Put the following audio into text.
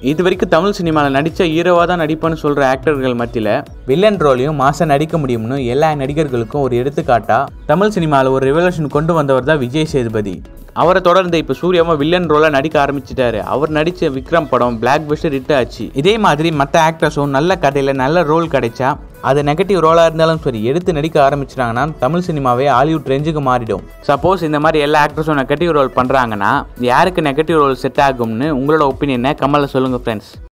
இது வரைக்கும் தமிழ் சினிமாவில் நடித்த ஹீரோவாக தான் நடிப்பேன்னு சொல்கிற ஆக்டர்கள் மத்தியில் வில்லன் ரோலையும் மாசம் நடிக்க முடியும்னு எல்லா நடிகர்களுக்கும் ஒரு எடுத்துக்காட்டா தமிழ் சினிமாவில் ஒரு ரெவல்யூஷன் கொண்டு வந்தவர் தான் விஜய் சேதுபதி அவரை தொடர்ந்து இப்போ சூர்யாவும் வில்லன் ரோலாக நடிக்க ஆரம்பிச்சிட்டாரு அவர் நடித்த விக்ரம் படம் பிளாக் பஸ்டர் ஹிட் ஆச்சு இதே மாதிரி மற்ற ஆக்டர்ஸும் நல்ல கதையில் நல்ல ரோல் கிடைச்சா அது நெகட்டிவ் ரோலாக இருந்தாலும் சரி எடுத்து நடிக்க ஆரம்பிச்சிட்டாங்கன்னா தமிழ் சினிமாவே ஹாலிவுட் ரேஞ்சுக்கு மாறிடும் சப்போஸ் இந்த மாதிரி எல்லா ஆக்டர்ஸும் நெகட்டிவ் ரோல் பண்ணுறாங்கன்னா யாருக்கு நெகட்டிவ் ரோல் செட் ஆகும்னு உங்களோட ஒப்பீனியனை கமலில் சொல்லுங்கள் ஃப்ரெண்ட்ஸ்